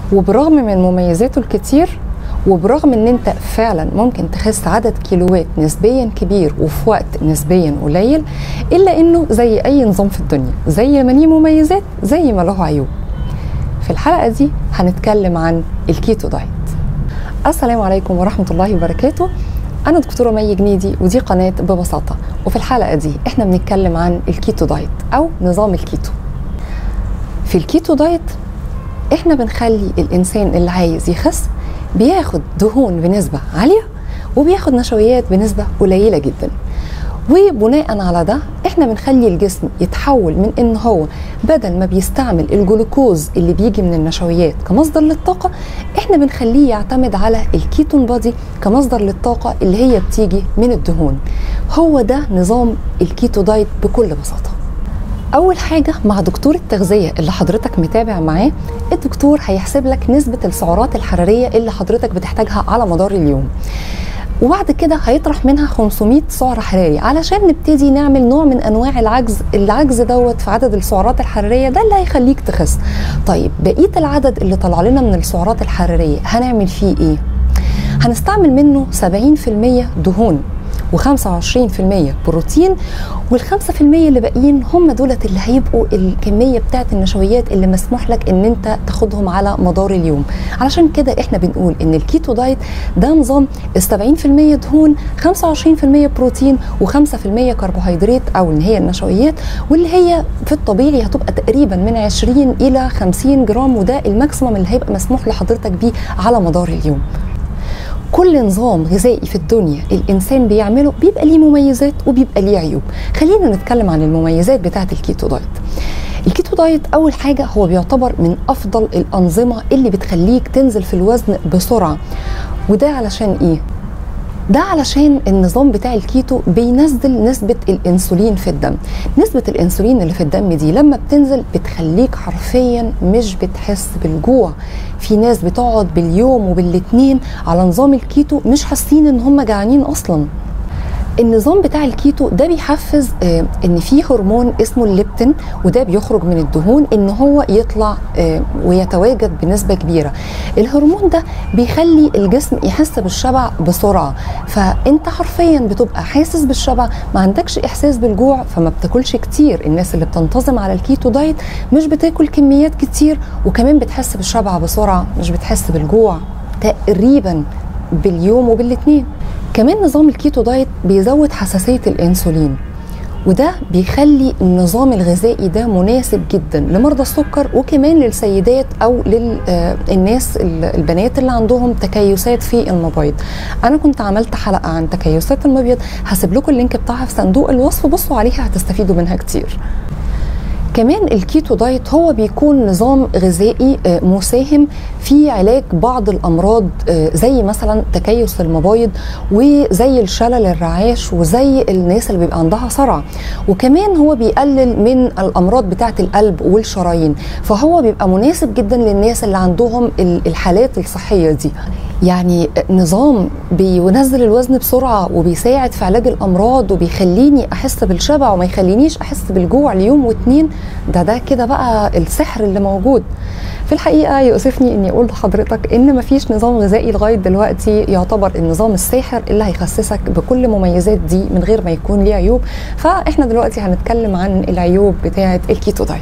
وبرغم من مميزاته الكتير وبرغم ان انت فعلا ممكن تخس عدد كيلوات نسبيا كبير وفي وقت نسبيا قليل الا انه زي اي نظام في الدنيا زي ما ليه مميزات زي ما له عيوب في الحلقه دي هنتكلم عن الكيتو دايت السلام عليكم ورحمه الله وبركاته انا دكتوره مي جنيدي ودي قناه ببساطه وفي الحلقه دي احنا بنتكلم عن الكيتو دايت او نظام الكيتو في الكيتو دايت احنا بنخلي الانسان اللي عايز يخس بياخد دهون بنسبه عاليه وبياخد نشويات بنسبه قليله جدا وبناء على ده احنا بنخلي الجسم يتحول من ان هو بدل ما بيستعمل الجلوكوز اللي بيجي من النشويات كمصدر للطاقه احنا بنخليه يعتمد على الكيتون بادي كمصدر للطاقه اللي هي بتيجي من الدهون هو ده نظام الكيتو دايت بكل بساطه اول حاجه مع دكتور التغذيه اللي حضرتك متابع معاه الدكتور هيحسب لك نسبه السعرات الحراريه اللي حضرتك بتحتاجها على مدار اليوم وبعد كده هيطرح منها 500 سعر حراري علشان نبتدي نعمل نوع من انواع العجز العجز دوت في عدد السعرات الحراريه ده اللي هيخليك تخس طيب بقيه العدد اللي طلع لنا من السعرات الحراريه هنعمل فيه ايه هنستعمل منه 70% دهون و25% بروتين وال5% اللي باقيين هم دولت اللي هيبقوا الكميه بتاعه النشويات اللي مسموح لك ان انت تاخدهم على مدار اليوم علشان كده احنا بنقول ان الكيتو دايت ده نظام 70% دهون 25% بروتين و5% كربوهيدرات او ان هي النشويات واللي هي في الطبيعي هتبقى تقريبا من 20 الى 50 جرام وده الماكسيمم اللي هيبقى مسموح لحضرتك بيه على مدار اليوم كل نظام غذائي في الدنيا الانسان بيعمله بيبقى ليه مميزات وبيبقى ليه عيوب خلينا نتكلم عن المميزات بتاعه الكيتو دايت الكيتو دايت اول حاجه هو بيعتبر من افضل الانظمه اللي بتخليك تنزل في الوزن بسرعه وده علشان ايه ده علشان النظام بتاع الكيتو بينزل نسبة الأنسولين في الدم نسبة الأنسولين اللي في الدم دي لما بتنزل بتخليك حرفيا مش بتحس بالجوع في ناس بتقعد باليوم وبالاتنين على نظام الكيتو مش حاسين ان هم جعانين اصلا النظام بتاع الكيتو ده بيحفز آه ان في هرمون اسمه الليبتين وده بيخرج من الدهون ان هو يطلع آه ويتواجد بنسبه كبيره الهرمون ده بيخلي الجسم يحس بالشبع بسرعه فانت حرفيا بتبقى حاسس بالشبع ما عندكش احساس بالجوع فما بتاكلش كتير الناس اللي بتنتظم على الكيتو دايت مش بتاكل كميات كتير وكمان بتحس بالشبع بسرعه مش بتحس بالجوع تقريبا باليوم وبالاتنين كمان نظام الكيتو دايت بيزود حساسية الأنسولين وده بيخلي النظام الغذائي ده مناسب جدا لمرضى السكر وكمان للسيدات او للناس البنات اللي عندهم تكيسات في المبيض انا كنت عملت حلقه عن تكيسات المبيض هسيب لكم اللينك بتاعها في صندوق الوصف بصوا عليها هتستفيدوا منها كتير كمان الكيتو دايت هو بيكون نظام غذائي مساهم في علاج بعض الامراض زي مثلا تكيس المبايض وزي الشلل الرعاش وزي الناس اللي بيبقى عندها صرع وكمان هو بيقلل من الامراض بتاعه القلب والشرايين فهو بيبقى مناسب جدا للناس اللي عندهم الحالات الصحيه دي يعني نظام بينزل الوزن بسرعه وبيساعد في علاج الامراض وبيخليني احس بالشبع وما يخلينيش احس بالجوع ليوم واتنين ده ده كده بقى السحر اللي موجود في الحقيقه يؤسفني اني اقول لحضرتك ان مفيش نظام غذائي لغايه دلوقتي يعتبر النظام الساحر اللي هيخسسك بكل المميزات دي من غير ما يكون ليه عيوب فاحنا دلوقتي هنتكلم عن العيوب بتاعه الكيتو دايت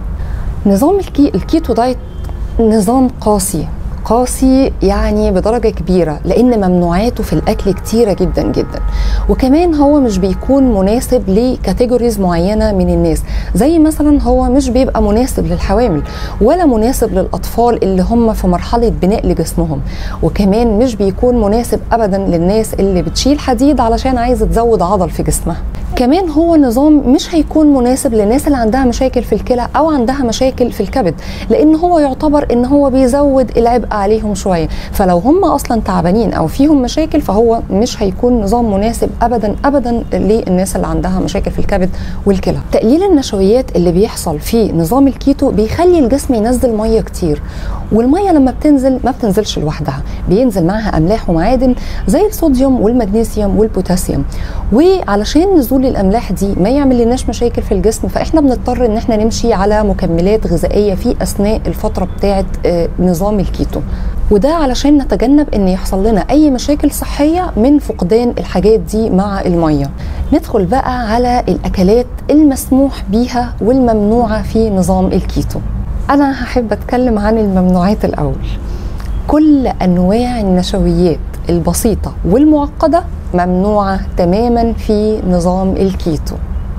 نظام الكي الكيتو دايت نظام قاسي قاسي يعني بدرجه كبيره لان ممنوعاته في الاكل كتيره جدا جدا وكمان هو مش بيكون مناسب لكاتيجوريز معينه من الناس زي مثلا هو مش بيبقى مناسب للحوامل ولا مناسب للاطفال اللي هم في مرحله بناء لجسمهم وكمان مش بيكون مناسب ابدا للناس اللي بتشيل حديد علشان عايزه تزود عضل في جسمها كمان هو نظام مش هيكون مناسب للناس اللي عندها مشاكل في الكلى او عندها مشاكل في الكبد لان هو يعتبر ان هو بيزود العبء عليهم شويه فلو هم اصلا تعبانين او فيهم مشاكل فهو مش هيكون نظام مناسب ابدا ابدا للناس اللي عندها مشاكل في الكبد والكلى تقليل النشويات اللي بيحصل في نظام الكيتو بيخلي الجسم ينزل ميه كتير والميه لما بتنزل ما بتنزلش لوحدها بينزل معاها املاح ومعادن زي الصوديوم والمغنيسيوم والبوتاسيوم وعلشان نزول الاملاح دي ما يعمل لناش مشاكل في الجسم فاحنا بنضطر ان احنا نمشي على مكملات غذائيه في اثناء الفتره بتاعه آه، نظام الكيتو وده علشان نتجنب ان يحصل لنا اي مشاكل صحيه من فقدان الحاجات دي مع الميه ندخل بقى على الاكلات المسموح بيها والممنوعه في نظام الكيتو انا هحب اتكلم عن الممنوعات الاول كل انواع النشويات البسيطه والمعقده ممنوعه تماما في نظام الكيتو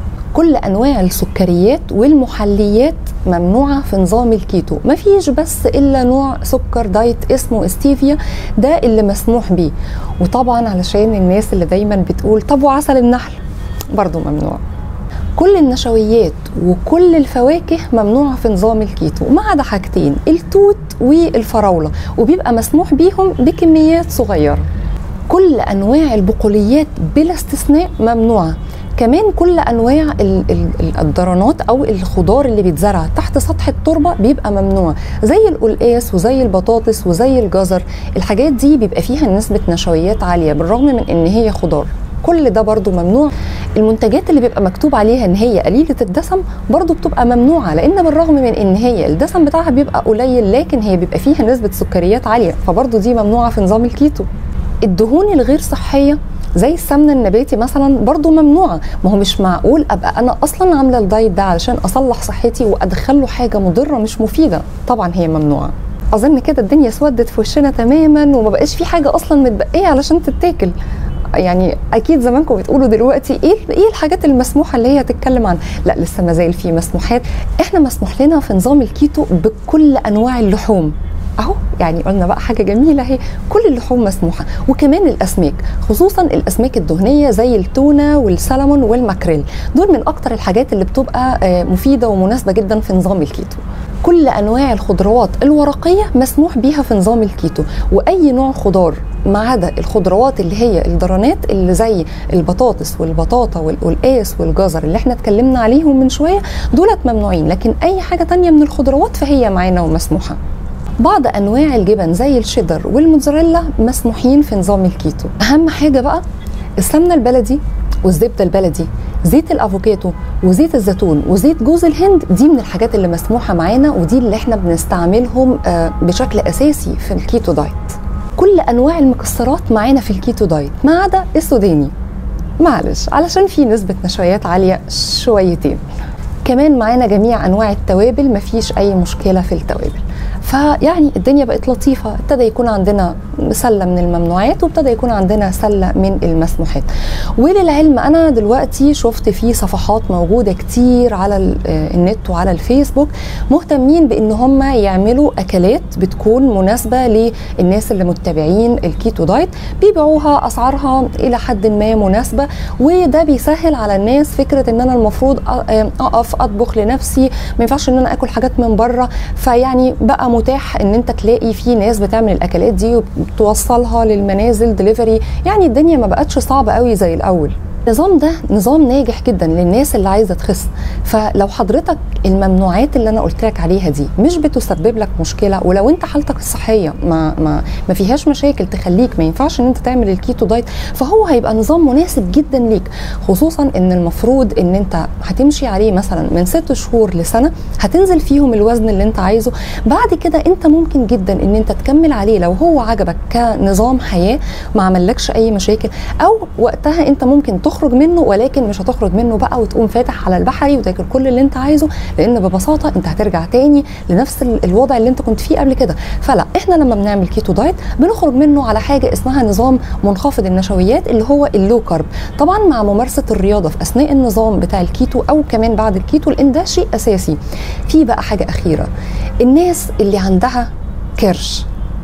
كل انواع السكريات والمحليات ممنوعه في نظام الكيتو ما فيش بس الا نوع سكر دايت اسمه استيفيا ده اللي مسموح بيه وطبعا علشان الناس اللي دايما بتقول طب وعسل النحل برضو ممنوع كل النشويات وكل الفواكه ممنوعه في نظام الكيتو ما عدا حاجتين التوت والفراوله وبيبقى مسموح بيهم بكميات صغيره كل انواع البقوليات بلا استثناء ممنوعه كمان كل انواع ال- ال- الدرانات او الخضار اللي بيتزرع تحت سطح التربه بيبقى ممنوع زي القلقاس وزي البطاطس وزي الجزر الحاجات دي بيبقى فيها نسبه نشويات عاليه بالرغم من ان هي خضار كل ده برضو ممنوع المنتجات اللي بيبقى مكتوب عليها ان هي قليله الدسم برضو بتبقى ممنوعه لان بالرغم من ان هي الدسم بتاعها بيبقى قليل لكن هي بيبقى فيها نسبه سكريات عاليه فبرضو دي ممنوعه في نظام الكيتو الدهون الغير صحيه زي السمنه النباتي مثلا برضو ممنوعه ما هو مش معقول ابقى انا اصلا عامله الدايت ده علشان اصلح صحتي وادخله حاجه مضره مش مفيده طبعا هي ممنوعه اظن كده الدنيا اسودت في وشنا تماما وما بقاش في حاجه اصلا متبقيه علشان تتاكل يعني اكيد زمانكم بتقولوا دلوقتي ايه ايه الحاجات المسموحه اللي هي تتكلم عن لا لسه ما زال في مسموحات احنا مسموح لنا في نظام الكيتو بكل انواع اللحوم اهو يعني قلنا بقى حاجه جميله اهي كل اللحوم مسموحه وكمان الاسماك خصوصا الاسماك الدهنيه زي التونه والسلمون والماكريل دول من اكتر الحاجات اللي بتبقى آه، مفيده ومناسبه جدا في نظام الكيتو كل انواع الخضروات الورقيه مسموح بيها في نظام الكيتو واي نوع خضار ما عدا الخضروات اللي هي الدرانات اللي زي البطاطس والبطاطا والقلقاس والجزر اللي احنا اتكلمنا عليهم من شويه دولت ممنوعين لكن اي حاجه تانية من الخضروات فهي معانا ومسموحه بعض انواع الجبن زي الشيدر والموتزاريلا مسموحين في نظام الكيتو اهم حاجه بقى السمنه البلدي والزبده البلدي زيت الافوكاتو وزيت الزيتون وزيت جوز الهند دي من الحاجات اللي مسموحه معانا ودي اللي احنا بنستعملهم آه، بشكل اساسي في الكيتو دايت كل انواع المكسرات معانا في الكيتو دايت ما عدا السوداني معلش علشان في نسبه نشويات عاليه شويتين كمان معانا جميع انواع التوابل مفيش اي مشكله في التوابل فيعني الدنيا بقت لطيفه ابتدى يكون عندنا سله من الممنوعات وابتدى يكون عندنا سله من المسموحات وللعلم انا دلوقتي شفت في صفحات موجوده كتير على ال- آه، النت وعلى الفيسبوك مهتمين بان هم يعملوا اكلات بتكون مناسبه للناس اللي متبعين الكيتو دايت بيبيعوها اسعارها الى حد ما مناسبه وده بيسهل على الناس فكره ان انا المفروض أ- آه، اقف اطبخ لنفسي ما ينفعش ان انا اكل حاجات من بره فيعني بقى متاح ان انت تلاقي في ناس بتعمل الاكلات دي وتوصلها للمنازل دليفري يعني الدنيا ما بقتش صعبه قوي زي الاول النظام ده نظام ناجح جدا للناس اللي عايزه تخس فلو حضرتك الممنوعات اللي انا قلت لك عليها دي مش بتسبب لك مشكله ولو انت حالتك الصحيه ما ما ما فيهاش مشاكل تخليك ما ينفعش ان انت تعمل الكيتو دايت فهو هيبقى نظام مناسب جدا ليك خصوصا ان المفروض ان انت هتمشي عليه مثلا من ست شهور لسنه هتنزل فيهم الوزن اللي انت عايزه بعد كده انت ممكن جدا ان انت تكمل عليه لو هو عجبك كنظام حياه ما عملكش اي مشاكل او وقتها انت ممكن تخرج منه ولكن مش هتخرج منه بقى وتقوم فاتح على البحري وتاكل كل اللي انت عايزه لان ببساطه انت هترجع تاني لنفس ال- الوضع اللي انت كنت فيه قبل كده فلا احنا لما بنعمل كيتو دايت بنخرج منه على حاجه اسمها نظام منخفض النشويات اللي هو اللو كارب طبعا مع ممارسه الرياضه في اثناء النظام بتاع الكيتو او كمان بعد الكيتو لان ده شيء اساسي في بقى حاجه اخيره الناس اللي عندها كرش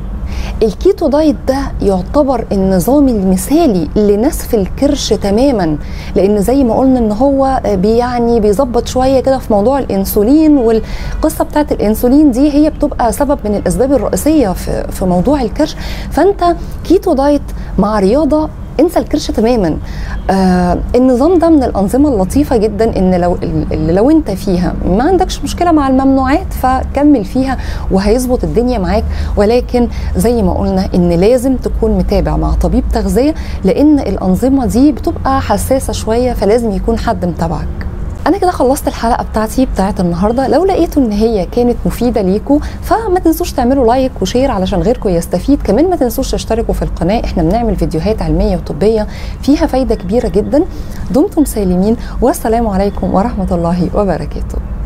الكيتو دايت ده يعتبر النظام المثالي لنسف الكرش تماما لان زي ما قلنا ان هو بيعني بيظبط شويه كده في موضوع الانسولين والقصه بتاعت الانسولين دي هي بتبقى سبب من الاسباب الرئيسيه في في موضوع الكرش فانت كيتو دايت مع رياضه انسى الكرش تماما آه النظام ده من الانظمه اللطيفه جدا ان لو اللي لو انت فيها ما عندكش مشكله مع الممنوعات فكمل فيها وهيظبط الدنيا معاك ولكن زي ما قلنا ان لازم تكون متابع مع طبيب تغذيه لان الانظمه دي بتبقى حساسه شويه فلازم يكون حد متابعك انا كده خلصت الحلقه بتاعتي بتاعت النهارده لو لقيتوا ان هي كانت مفيده ليكم فما تنسوش تعملوا لايك وشير علشان غيركم يستفيد كمان ما تنسوش تشتركوا في القناه احنا بنعمل فيديوهات علميه وطبيه فيها فايده كبيره جدا دمتم سالمين والسلام عليكم ورحمه الله وبركاته